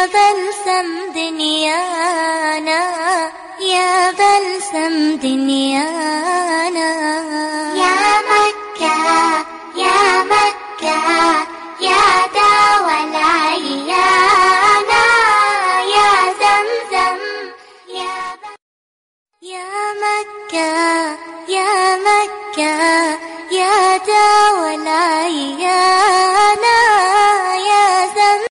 يا بلسم دنيانا يا بلسم دنيانا يا مكة يا مكة يا داوى العيانا يا زمزم يا يا مكة يا مكة